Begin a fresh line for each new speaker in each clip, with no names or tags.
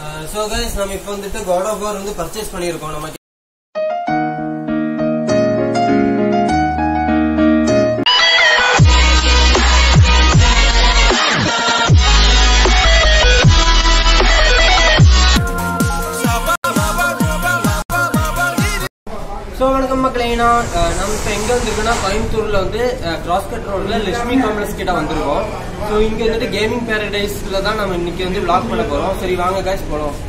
So guys நம்ம இப்போ வந்துட்டு காட் ஆஃப் வார் வந்து பர்ச்சேஸ் பண்ணியிருக்கோம் நம்ம ஸோ வணக்கம் மக்களே நான் அஹ், நம்ம இப்போ எங்கே வந்திருக்கோம்னா கோயம்புத்தூரில் வந்து கிராஸ் கட் ரோடில் லட்சுமி காம்ப்ளெக்ஸ் கிட்ட வந்திருக்கோம் ஸோ இங்கே வந்துட்டு கேமிங் பேரடைஸில் தான் நம்ம இன்னைக்கு வந்து vlog பண்ண போகிறோம் சரி வாங்க காய்ஸ் போகலாம்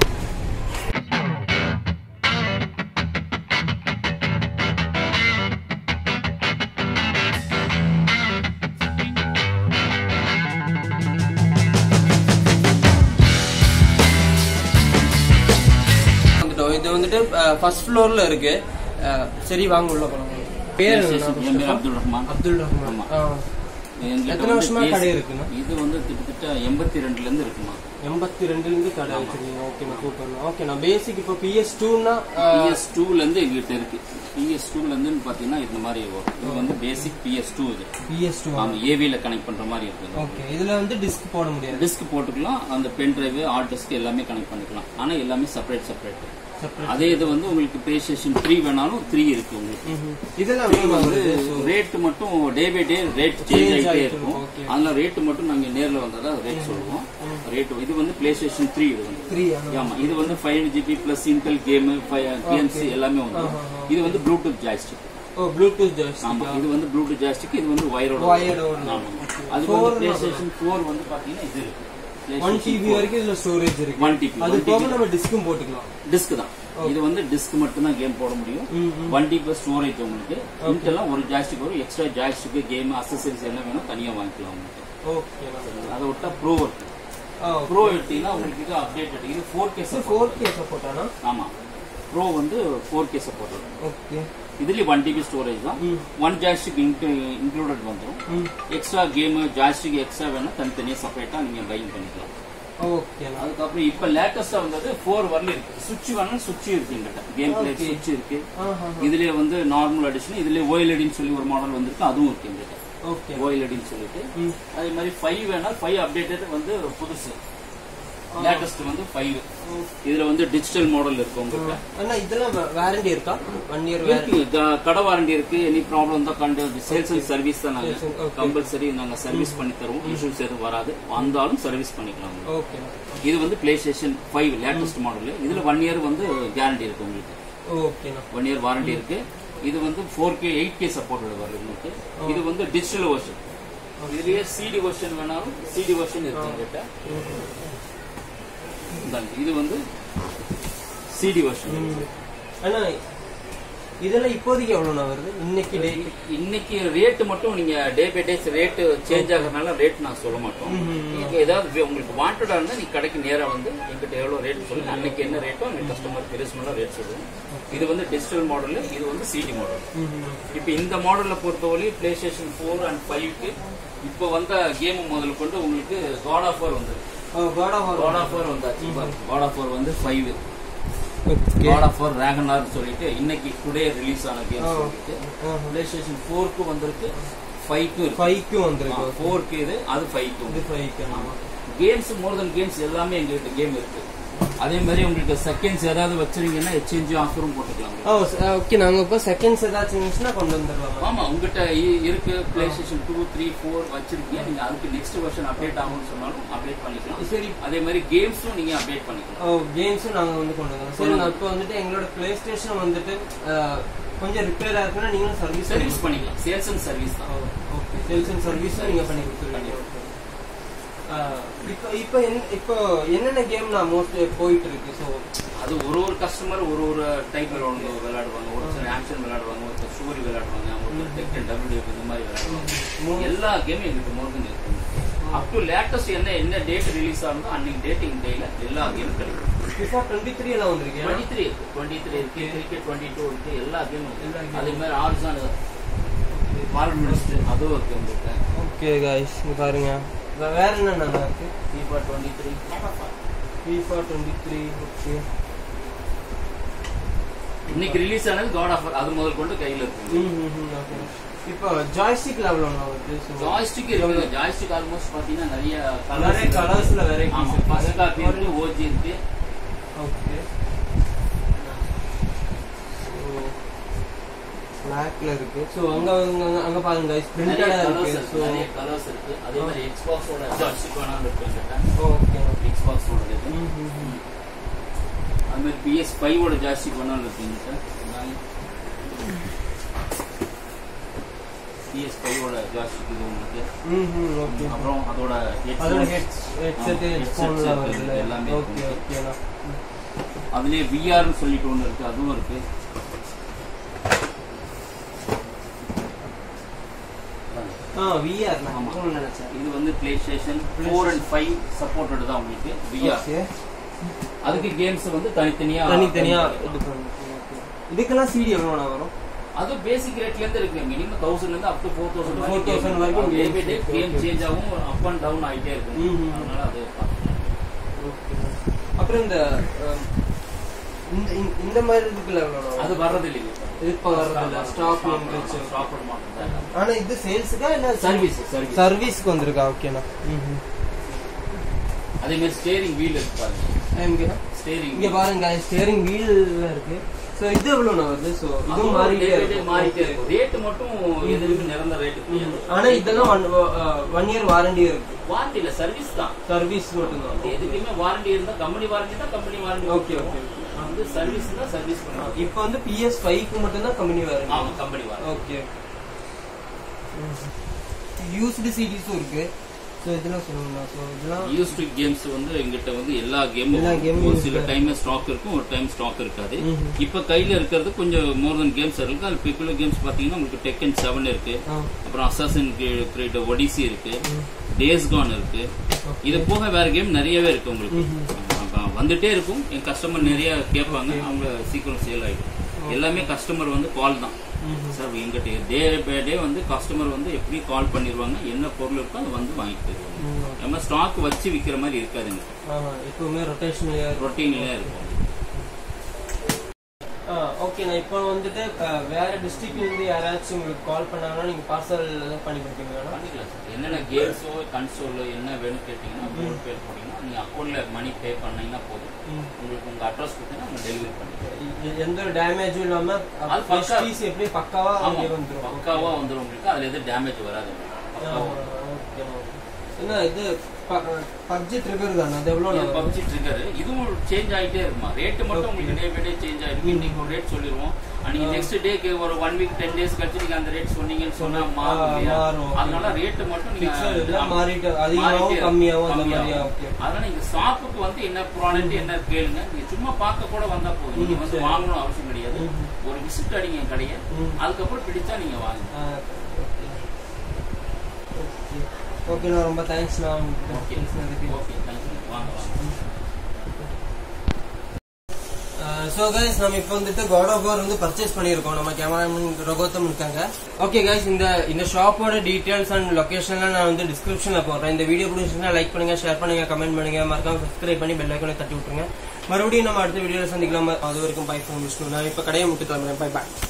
வந்துட்டோம் இது வந்துட்டு ஃபர்ஸ்ட் ஃப்ளோர்ல இருக்கு அஹ், சரி வாங்க உள்ள போலாம் பேர்
என்
என்ன?
பேர் அப்துல் ரஹ்மான்
அப்துல் ரஹ்மான்
ஆமா.
ஆ.
என்கிட்ட
எத்தனை
வந்து
வருஷமா
PS
கடை இருக்குண்ணா?
இது வந்து கிட்டத்தட்ட எண்பத்தி ரெண்டுல இருந்து இருக்குமா
எண்பத்தி ரெண்டுல இருந்து கடை வச்சிருக்கீங்க ஓகேண்ணா சூப்பர்ண்ணா ஓகேண்ணா பேசிக் இப்போ பிஎஸ் டூனா
பிஎஸ் டூல இருந்து எங்கிட்ட இருக்கு பிஎஸ் டூல இருந்து பாத்தீங்கன்னா இந்த மாதிரி வரும் இது வந்து பேசிக் பிஎஸ் டூ இது
பிஎஸ் டூ
ஆமா ஏவில கனெக்ட் பண்ற மாதிரி இருக்கு
ஓகே இதுல வந்து டிஸ்க் போட முடியாது
டிஸ்க் போட்டுக்கலாம் அந்த பென் டிரைவ் ஹார்ட் டிஸ்க் எல்லாமே கனெக்ட் பண்ணிக்கலாம் ஆனா எல்லாமே செப்பரேட் செப்பரேட்
செப்பரேட்
அதே இது வந்து உங்களுக்கு பிளே ஸ்டேஷன் த்ரீ வேணாலும் த்ரீ இருக்கு உங்களுக்கு
இதெல்லாம்
இது வந்து ரேட் மட்டும் day by day rate change ஆகிட்டே
ஆயிட்டு
இருக்கும்
இருக்கும், okay.
அதனால ரேட் மட்டும் நாங்க நேர்ல வந்தா ரேட் சொல்லுவோம் ரேட் இது வந்து பிளே ஸ்டேஷன் த்ரீ இது வந்து
த்ரீ
ஆமா இது வந்து five GB plus Intel game games எல்லாமே வந்து இது வந்து Bluetooth joystick
oh Bluetooth joys
ஆமா இது வந்து ப்ளூடூத் ஜாய்ஸ்டிக் இது வந்து வயரோட
Wired ஓட.
ஆமா அது வந்து பிளே ஸ்டேஷன் ஃபோர் வந்து பாத்தீங்கன்னா இது இருக்கு
ஒன் டிபி வரைக்கும் இதுல ஸ்டோரேஜ் இருக்கு
ஒன் டிபி
அது போக நம்ம டிஸ்க்கும் போட்டுக்கலாம்
டிஸ்க் தான் இது வந்து டிஸ்க் மட்டும் தான் கேம் போட முடியும் ஒன் டி பிளஸ் ஸ்டோரேஜ் உங்களுக்கு இன்டெல்லாம் ஒரு ஜாய்ஸ்டிக் வரும் எக்ஸ்ட்ரா ஜாய்ஸ்டிக் கேம் அசசரிஸ் என்ன வேணும் தனியா வாங்கிக்கலாம் உங்களுக்கு
ஓகே
அதை விட்டா ப்ரோ இருக்கு ப்ரோ எடுத்தீங்கன்னா உங்களுக்கு இது அப்டேட் இது four K support
four K சப்போர்ட்டானா
ஆமா ப்ரோ வந்து ஃபோர் கே சப்போர்ட்
ஓகே
இதுலயும் ஒன் டிபி ஸ்டோரேஜ் தான் ஒன் ஜாய்ஸ்டிக் இன்க்ளூடட் வந்துடும் எக்ஸ்ட்ரா கேம் ஜாய்ஸ்டிக் எக்ஸ்ட்ரா வேணா தனித்தனியா செப்பரேட்டா நீங்க பையிங் பண்ணிக்கலாம்
ஓகேண்ணா
அதுக்கப்புறம் இப்ப லேட்டஸ்டா வந்தது ஃபோர் வரல இருக்கு சுவிட்ச் வேணா சுவிட்ச் இருக்கு எங்கிட்ட கேம் பிளே
Okay.
சுவிட்ச் இருக்கு
ஆஹா
இதுலயே வந்து நார்மல் அடிஷன் இதுலயே ஓஎல்இடின்னு சொல்லி ஒரு மாடல் வந்திருக்கு அதுவும் இருக்கு எங்கிட்ட
ஓகே
ஓஎல்இடின்னு சொல்லிட்டு
ம்.
அதே மாதிரி ஃபைவ் வேணா ஃபைவ் அப்டேட்டட் வந்து புதுசு லேட்டஸ்ட் வந்து ஃபைவ் இதுல வந்து டிஜிட்டல் மாடல் இருக்கு உங்களுக்கு
அண்ணா இதெல்லாம் வாரண்டி இருக்கா ஒன் இயர்
இருக்கு க- கடை வாரண்டி இருக்கு எனி ப்ராப்ளம் தான் கண்டு சேல்ஸ் அண்ட் சர்வீஸ் தான் நாங்க
Sales and- okay.
கம்பல்சரி நாங்க சர்வீஸ் பண்ணி தருவோம் இஷ்யூஸ் எதுவும் வராது வந்தாலும் சர்வீஸ் பண்ணிக்கலாம் உங்களுக்கு.
ஓகே
இது வந்து PlayStation five latest model இதுல ஒன் இயர் வந்து கேரண்டி இருக்கு உங்களுக்கு
ஓகேண்ணா
ஒன் இயர் வாரண்டி இருக்கு இது வந்து four K eight K support வருது உங்களுக்கு இது வந்து டிஜிட்டல் வெர்ஷன் இதுலயே சிடி வெர்ஷன் வேணாலும் சிடி வெர்ஷன் இருக்கு எங்கிட்ட இந்தாங்க, இது வந்து சிடி வெர்ஷன்
அண்ணா இதெல்லாம் இப்போதைக்கு எவ்வளோண்ணா வருது இன்னைக்கு டேட்
இன்னைக்கு ரேட் மட்டும் நீங்க day by days rate change ஆகுறதுனால ரேட் நான் சொல்ல மாட்டோம் நீங்க ஏதாவது வே- உங்களுக்கு வாண்டடா இருந்தா நீ கடைக்கு நேரா வந்து எங்கிட்ட எவ்வளவு ரேட் சொல்லுங்க அன்னைக்கு என்ன ரேட்டோ அந்த கஸ்டமர் பெருசுமெல்லாம் ரேட் சொல்லுவோம் இது வந்து டிஜிட்டல் மாடல் இது வந்து சிடி மாடல் இப்போ இந்த மாடல்ல பொறுத்தவரை பிளே ஸ்டேஷன் ஃபோர் அண்ட் ஃபைவ்க்கு இப்போ வந்த கேம் முதல்ல கொண்டு உங்களுக்கு காட் ஆஃப் வார் வந்தது
God of
God of War வந்தாச்சு காட் ஆஃப் வார் வந்து five
okay
God of War Ragnarok சொல்லிட்டு இன்னைக்கு டுடே ரிலீஸ் ஆன கேம்
ஆ.
சொல்லிட்டு பிளே ஸ்டேஷன் ஃபோருக்கு வந்திருக்கு ஃபைவ்க்கும் இருக்கு
ஃபைவ்க்கும் வந்திருக்கு
ஃபோருக்கு இது அது ஃபைவ்க்கும்
இது ஃபைவ்க்கு ஆமா
கேம்ஸ் மோர் தென் கேம்ஸ் எல்லாமே எங்ககிட்ட கேம் இருக்கு அதே மாதிரி உங்களுக்கு செகண்ட்ஸ் ஏதாவது வச்சிருந்தீங்கன்னா எக்ஸ்சேஞ்ச் ஆஃபரும் போட்டுக்கலாம்
ஓ ஓகே நாங்க இப்போ செகண்ட்ஸ் ஏதாச்சும் இருந்துச்சுன்னா கொண்டு வந்துடலாம்
ஆமா உங்ககிட்ட இ- இருக்கு PlayStation two three four வச்சிருக்கீங்க நீங்க அதுக்கு நெக்ஸ்ட் வெர்ஷன் அப்டேட் ஆகும்னு சொன்னாலும் அப்டேட் பண்ணிக்கலாம்
சரி
அதே மாதிரி கேம்ஸும் நீங்க அப்டேட் பண்ணிக்கலாம்
ஓ கேம்ஸும் நாங்க வந்து கொண்டு வரோம் சரி நான் இப்போ வந்துட்டு எங்களோட பிளே ஸ்டேஷன் வந்துட்டு அஹ், கொஞ்சம் ரிப்பேர் ஆகுதுன்னா நீங்களும் சர்வீஸ்
சர்வீஸ் பண்ணிக்கலாம் சேல்ஸ் அண்ட் சர்வீஸ் தான்
ஓகே சேல்ஸ் அண்ட் சர்வீஸும் நீங்க பண்ணி கொடுத்துருவீங்க இப்போ இப்போ என்ன இப்போ என்னென்ன கேம் நான் மோஸ்ட் போயிட்டு இருக்கு ஸோ
அது ஒரு ஒரு கஸ்டமர் ஒரு ஒரு டைப் விளையாடுவாங்க விளையாடுவாங்க ஒரு சில ஆக்ஷன் விளையாடுவாங்க ஒரு ஸ்டோரி விளையாடுவாங்க ஒரு டெக்டன் டபிள்யூ இந்த மாதிரி விளையாடுவாங்க எல்லா கேமும் எங்களுக்கு மோர்கன் இருக்கு அப் டு லேட்டஸ்ட் என்ன என்ன டேட் ரிலீஸ் ஆகுதோ அன்னைக்கு டேட் இந்த டேல எல்லா கேமும் கிடைக்கும்
ஃபிஃபா டுவெண்ட்டி த்ரீ எல்லாம் வந்திருக்கேன்
டுவெண்ட்டி த்ரீ இருக்கு டுவெண்ட்டி த்ரீ இருக்கு கிரிக்கெட் டுவெண்ட்டி டூ இருக்கு எல்லா கேமும்
எல்லா
இருக்கு
game.
அதே மாதிரி ஆர்சான் மாரல் மினிஸ்டர் அதுவும் இருக்கு உங்களுக்கு
ஓகே காய்ஸ் இங்க பாருங்க வே- வேற என்ன நல்லா இருக்கு
FIFA twenty three
FIFA twenty three okay
இன்னைக்கு ரிலீஸ் ஆனது காட் ஆஃபர் அது முதல் கொண்டு கையில இருக்கு
ம் ம் ம் ஓகே இப்போ ஜாய்ஸ்டிக் லெவல் வருது ஸோ
ஜாய்ஸ்டிக் இருக்கு ஜாய்ஸ்டிக் ஆல்மோஸ்ட் பாத்தீங்கன்னா நிறைய
நிறைய colours-ல varieties
ஆமா
இருக்கு.
ஃபர்ஸ்ட் காப்பி இருக்கு ஓஜி இருக்கு
ஓகே பிளாக்ல இருக்கு ஸோ அங்க அங்க அங்க பாருங்க guys
நிறைய
பிரிண்டடா
கலர்ஸ்
இருக்கு
இருக்கு
ஸோ
நிறைய கலர்ஸ் இருக்கு அதே மாதிரி எக்ஸ்பாக்ஸோட ஜாய்ஸ்டிக் வேணாலும் இருக்கு என்கிட்ட
ஓகே
எக்ஸ்பாக்ஸோட இது
ம் ம் ம்
அது மாதிரி பிஎஸ் ஃபைவ் ஓட ஜாய்ஸ்டிக் வேணாலும் இருக்கு என்கிட்ட பிஎஸ் ஃபைவ் ஓட ஜாய்ஸ்டிக் இது உங்களுக்கு
ம் ம் ஓகே
அப்புறம் அதோட
அதோட
headphones,
ஹெட் ஹெட்செட்
ஆமா,
ஹெட்ஃபோன்ல
headsets
வருதுல
இருக்கு, எல்லாமே
ஓகே
இருக்கு.
ஓகேண்ணா
அதுலயே விஆர்னு சொல்லிட்டு ஒண்ணு இருக்கு அதுவும் இருக்கு
ஆ விஆர் நான்
ஆமா.
ஆமா நினைச்சேன்
இது வந்து PlayStation four and five supported தான் உங்களுக்கு விஆர்
ஓகே
அதுக்கு கேம்ஸ் வந்து தனித்தனியா
தனித்தனியா இது பண்ணுங்க Okay. இதுக்கெல்லாம் சிடி எவ்வளோண்ணா வரும்
அது பேசிக் ரேட்ல இருந்து இருக்கு மினிமம் தௌசண்ட்ல இருந்து அப் டு ஃபோர் தௌசண்ட்
4,000 வரைக்கும்
டே பை
games
டே
இருக்கு.
Game
Okay.
சேஞ்ச் ஆகும் அப் அண்ட் டவுன் ஆயிட்டே இருக்கும்
ம், ம்.
அதனால அது
ஓகே அப்புறம் இந்த அஹ், இந்த இந்த- இந்த மாதிரி இதுக்குள்ள எவ்வளோ
அது வர்றது இல்லைங்க
இது இப்போ வர்றதில்ல ஸ்டாக் வந்துருச்சு
ஸ்டாப் பண்ண மாட்டேன்
ஆனா இது சேல்ஸுக்கா இல்ல
சர்வீஸ் சர்வீஸ்
சர்வீஸ்க்கு வந்திருக்கா ஓகேண்ணா ம்
அதே மாதிரி ஸ்டேரிங் வீல் இருக்கு பாருங்க
இங்க
ஸ்டேரிங்
இங்க பாருங்க ஸ்டியரிங் வீல்ல இருக்கு சோ இது எவ்வளவுண்ணா வருது சோ இதுவும் மாறிட்டே இருக்கு
மாறிட்டே இருக்கும் ரேட் மட்டும் எதுக்கு நிரந்தர ரேட் கிடையாது
ஆனா இதெல்லாம் ஒன் ஒன் இயர் வாரண்டி இருக்கு
வாரண்டி இல்ல சர்வீஸ் தான்
சர்வீஸ் மட்டும்தான்
இது எதுக்குமே வாரண்டி இருந்தா கம்பெனி வாரண்டி தான் கம்பெனி வாரண்டி
ஓகே ஓகே
வந்து சர்வீஸ் தான் சர்வீஸ் பண்ணுவாங்க
இப்போ வந்து பிஎஸ் ஃபைவ்க்கு மட்டும்தான் கம்பெனி வாரண்டி
ஆமா கம்பெனி வாரண்டி
ஓகே யூஸ்டு சிடிஸும் இருக்கு ஸோ இதெல்லாம் சொல்லணும்னா ஸோ இதெல்லாம்
யூஸ்டு கேம்ஸ் வந்து எங்கிட்ட வந்து எல்லா கேமும்
எல்லா game உம்
ஒரு சில
இருக்கு.
டைம் ஸ்டாக் இருக்கும் ஒரு டைம் ஸ்டாக் இருக்காது
ம்ஹும்.
இப்ப கையில இருக்கிறது கொஞ்சம் மோர் தென் கேம்ஸ் இருக்கு அது பிக்குலர் கேம்ஸ் பாத்தீங்கன்னா உங்களுக்கு டெக்கன் செவன் இருக்கு
ஆ
அப்புறம் அசாசின் கிரேட் ஒடிசி இருக்கு டேஸ் கான் இருக்கு இது போக வேற கேம் நிறையவே இருக்கு உங்களுக்கு அப்ப வந்துட்டே இருக்கும் என் கஸ்டமர் நிறைய கேட்பாங்க அவங்க சீக்கிரம் சேல் ஆயிடும் எல்லாமே கஸ்டமர் வந்து கால் தான்
ம்ஹும்.
சார் எங்கிட்ட டே பை டே வந்து கஸ்டமர் வந்து எப்படி கால் பண்ணிடுவாங்க என்ன பொருள் இருக்கோ அதை வந்து வாங்கிட்டு போயிடுவாங்க
ம்,
நம்ம ஸ்டாக் வச்சு விக்கிற மாதிரி இருக்காதுங்க
ஆமா எப்பவுமே ரொட்டேஷன்லயே
ரொட்டீன்ல இருக்கும்
ஓகே நான் இப்போ வந்துட்டு அஹ், வேற டிஸ்ட்ரிக்ட்ல இருந்து யாராச்சும் உங்களுக்கு கால் பண்ணாங்கன்னா நீங்க பார்சல் பண்ணி கொடுப்பீங்களா
பண்ணிக்கலாம் சார் என்னென்ன கேம்ஸோ கன்சோலோ என்ன வேணும் கேட்டீங்கன்னா கூகுள் பே போட்டீங்கன்னா நீங்க அக்கௌண்ட்ல மணி பே பண்ணீங்கன்னா போதும்
ம்.
உங்களுக்கு உங்க அட்ரஸ் கொடுத்தீங்கன்னா நம்ம டெலிவரி பண்ணிக்கலாம்
எ- எந்த ஒரு டேமேஜும் இல்லாம
அது பக்கா.
பீஸ் எப்படி பக்காவா
ஆமா
அங்கே வந்துரும்
பக்காவா வந்துரும் உங்களுக்கு அதுல எதுவும் டேமேஜ் வராது
ஆ,
பக்காவா
ஓகே என்ன இது பப்ஜி ட்ரிகர் தானே அது எவ்வளோ
இது பப்ஜி ட்ரிகர் இதுவும் சேஞ்ச் ஆயிட்டே இருக்குமா ரேட் மட்டும் உங்களுக்கு டே பை டே சேஞ்ச் ஆயிருக்கு இன்னைக்கு ஒரு ரேட் சொல்லிடுவோம் அன்னைக்கு நெக்ஸ்ட் டேக்கு ஒரு ஒன் வீக் டென் டேஸ் கழிச்சு நீங்க அந்த ரேட் சொன்னீங்கன்னு சொன்னா மாறும்
ஆ,
இல்லையா?
மாறும்.
அதனால ரேட் மட்டும் நீங்க
Fixed இல்ல,
ஆமா.
மாறிட்டு அதிகமாகவும்
மாறிட்டே
கம்மியாகவும் அந்த
கம்மியாகும்.
மாதிரியா ஓகே
அதனால நீங்க ஷாப்புக்கு வந்து என்ன ப்ராடக்ட் என்ன கேளுங்க நீங்க சும்மா பார்க்க கூட வந்தா போதும் நீங்க
ம்,
வந்து
சரி.
வாங்கணும் அவசியம் கிடையாது
ம்.
ஒரு விசிட் அடிங்க என் கடையை
ம்.
அதுக்கப்புறம் பிடிச்சா நீங்க வாங்க
ஓகே நான் ரொம்ப தேங்க்ஸ் நான்
ஓகே
பேசுனதுக்கு
ஓகே தேங்க்யூ வாங்க வாங்க
ஸோ கைஸ் நம்ம இப்போ வந்துட்டு காட் ஆஃப் வார் வந்து பர்ச்சேஸ் பண்ணியிருக்கோம் நம்ம கேமராமேன் ரகோத்தம் இருக்காங்க ஓகே கைஸ் இந்த இந்த ஷாப்போட டீடைல்ஸ் அண்ட் லொகேஷன்லாம் நான் வந்து டிஸ்கிரிப்ஷனில் போடுறேன் இந்த வீடியோ பிடிச்சிருந்தா லைக் பண்ணுங்க ஷேர் பண்ணுங்க கமெண்ட் பண்ணுங்க மறக்காம சப்ஸ்கிரைப் பண்ணி பெல் ஐக்கனை தட்டி விட்டுருங்க மறுபடியும் நம்ம அடுத்த வீடியோவில் சந்திக்கலாம் அது வரைக்கும் பை ஃபோன் விஷ்ணு நான் இப்போ கடையை முட்டு கிளம்புறேன் பை பாய்